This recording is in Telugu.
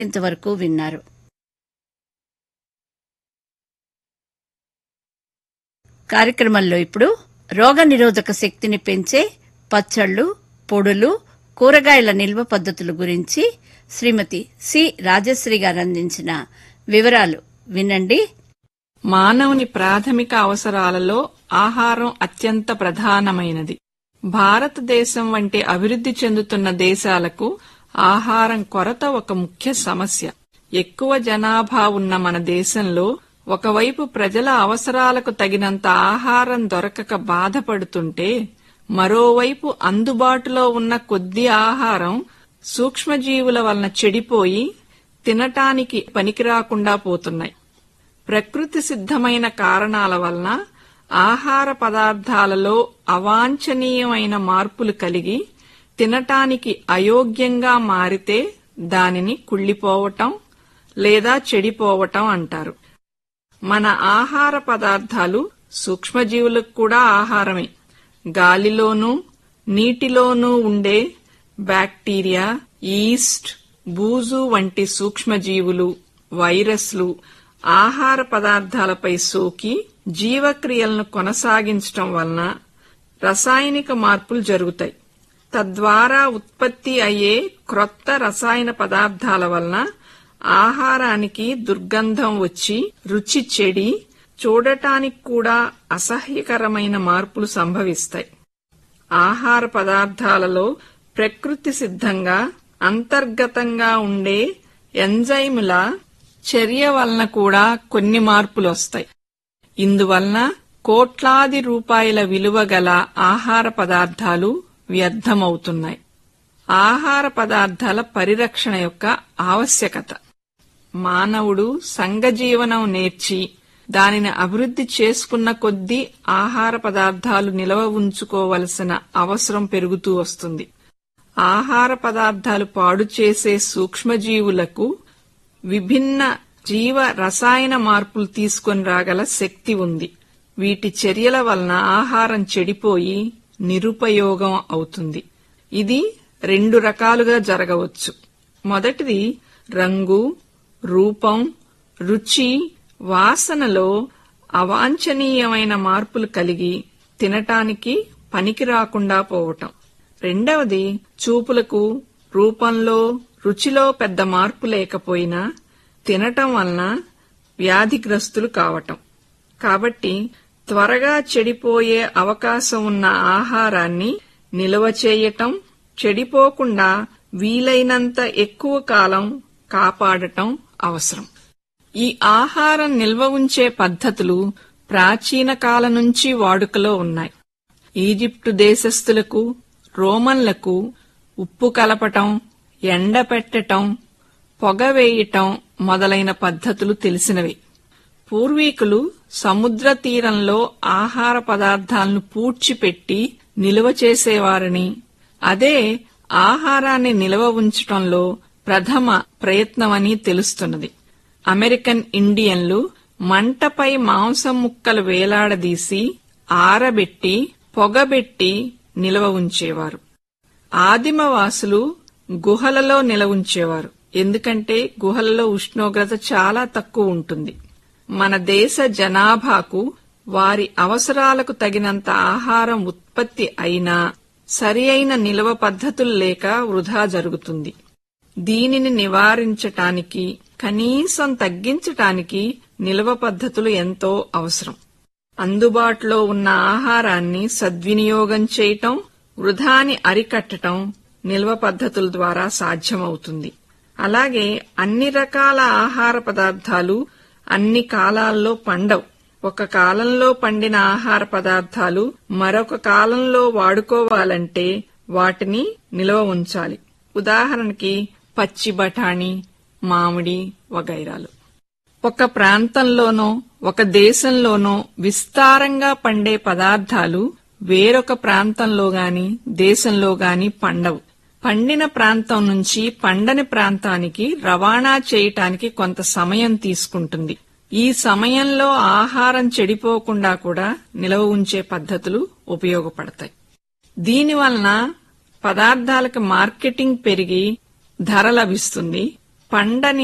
ఇంతవరకు విన్నారు కార్యక్రమంలో ఇప్పుడు రోగ నిరోధక శక్తిని పెంచే పచ్చళ్ళు పొడులు కూరగాయల నిల్వ పద్ధతుల గురించి శ్రీమతి సి రాజశ్రీ గారు అందించిన వివరాలు వినండి మానవుని ప్రాథమిక అవసరాలలో ఆహారం అత్యంత ప్రధానమైనది భారతదేశం వంటి అభివృద్ధి చెందుతున్న దేశాలకు ఆహారం కొరత ఒక ముఖ్య సమస్య ఎక్కువ జనాభా ఉన్న మన దేశంలో ఒకవైపు ప్రజల అవసరాలకు తగినంత ఆహారం దొరకక బాధపడుతుంటే మరోవైపు అందుబాటులో ఉన్న కొద్ది ఆహారం సూక్ష్మజీవుల వలన చెడిపోయి తినటానికి పనికిరాకుండా పోతున్నాయి ప్రకృతి సిద్ధమైన కారణాల వలన ఆహార పదార్థాలలో అవాంఛనీయమైన మార్పులు కలిగి తినటానికి అయోగ్యంగా మారితే దానిని కుళ్ళిపోవటం లేదా చెడిపోవటం అంటారు మన ఆహార పదార్థాలు సూక్ష్మజీవులకు కూడా ఆహారమే గాలిలోనూ నీటిలోనూ ఉండే బ్యాక్టీరియా ఈస్ట్ బూజు వంటి సూక్ష్మజీవులు వైరస్లు ఆహార పదార్థాలపై సోకి జీవక్రియలను కొనసాగించటం వలన రసాయనిక మార్పులు జరుగుతాయి తద్వారా ఉత్పత్తి అయ్యే క్రొత్త రసాయన పదార్థాల వలన ఆహారానికి దుర్గంధం వచ్చి రుచి చెడి చూడటానికి కూడా అసహ్యకరమైన మార్పులు సంభవిస్తాయి ఆహార పదార్థాలలో ప్రకృతి సిద్ధంగా అంతర్గతంగా ఉండే ఎంజైముల చర్య వలన కూడా కొన్ని మార్పులు వస్తాయి ఇందువలన కోట్లాది రూపాయల విలువ గల ఆహార పదార్థాలు వ్యర్థమవుతున్నాయి ఆహార పదార్థాల పరిరక్షణ యొక్క ఆవశ్యకత మానవుడు సంఘజీవనం నేర్చి దానిని అభివృద్ధి చేసుకున్న కొద్దీ ఆహార పదార్థాలు నిలవ ఉంచుకోవలసిన అవసరం పెరుగుతూ వస్తుంది ఆహార పదార్థాలు పాడు చేసే సూక్ష్మజీవులకు విభిన్న జీవ రసాయన మార్పులు తీసుకొని రాగల శక్తి ఉంది వీటి చర్యల వలన ఆహారం చెడిపోయి నిరుపయోగం అవుతుంది ఇది రెండు రకాలుగా జరగవచ్చు మొదటిది రంగు రూపం రుచి వాసనలో అవాంఛనీయమైన మార్పులు కలిగి తినటానికి పనికి రాకుండా పోవటం రెండవది చూపులకు రూపంలో రుచిలో పెద్ద మార్పు లేకపోయినా తినటం వలన వ్యాధిగ్రస్తులు కావటం కాబట్టి త్వరగా చెడిపోయే అవకాశం ఉన్న ఆహారాన్ని నిల్వ చేయటం చెడిపోకుండా వీలైనంత ఎక్కువ కాలం కాపాడటం అవసరం ఈ ఆహారం నిల్వ ఉంచే పద్ధతులు ప్రాచీన కాలం నుంచి వాడుకలో ఉన్నాయి ఈజిప్టు దేశస్థులకు రోమన్లకు ఉప్పు కలపటం ఎండపెట్టటం పొగ వేయటం మొదలైన పద్ధతులు తెలిసినవి పూర్వీకులు సముద్ర తీరంలో ఆహార పదార్థాలను పూడ్చిపెట్టి నిలువ చేసేవారని అదే ఆహారాన్ని నిల్వ ఉంచటంలో ప్రథమ ప్రయత్నమని తెలుస్తున్నది అమెరికన్ ఇండియన్లు మంటపై మాంసం ముక్కలు వేలాడదీసి ఆరబెట్టి పొగబెట్టి నిల్వ ఉంచేవారు ఆదిమవాసులు గుహలలో నిల ఉంచేవారు ఎందుకంటే గుహలలో ఉష్ణోగ్రత చాలా తక్కువ ఉంటుంది మన దేశ జనాభాకు వారి అవసరాలకు తగినంత ఆహారం ఉత్పత్తి అయినా సరి అయిన నిల్వ పద్ధతులు లేక వృధా జరుగుతుంది దీనిని నివారించటానికి కనీసం తగ్గించటానికి నిల్వ పద్ధతులు ఎంతో అవసరం అందుబాటులో ఉన్న ఆహారాన్ని సద్వినియోగం చేయటం వృధాని అరికట్టటం నిల్వ పద్ధతుల ద్వారా సాధ్యమవుతుంది అలాగే అన్ని రకాల ఆహార పదార్థాలు అన్ని కాలాల్లో పండవు ఒక కాలంలో పండిన ఆహార పదార్థాలు మరొక కాలంలో వాడుకోవాలంటే వాటిని నిల్వ ఉంచాలి ఉదాహరణకి పచ్చి బఠాణీ మామిడి వగైరాలు ఒక ప్రాంతంలోనో ఒక దేశంలోనో విస్తారంగా పండే పదార్థాలు వేరొక ప్రాంతంలో గాని దేశంలో గాని పండవు పండిన ప్రాంతం నుంచి పండని ప్రాంతానికి రవాణా చేయటానికి కొంత సమయం తీసుకుంటుంది ఈ సమయంలో ఆహారం చెడిపోకుండా కూడా నిలవ ఉంచే పద్ధతులు ఉపయోగపడతాయి దీనివలన పదార్థాలకు మార్కెటింగ్ పెరిగి ధర లభిస్తుంది పండని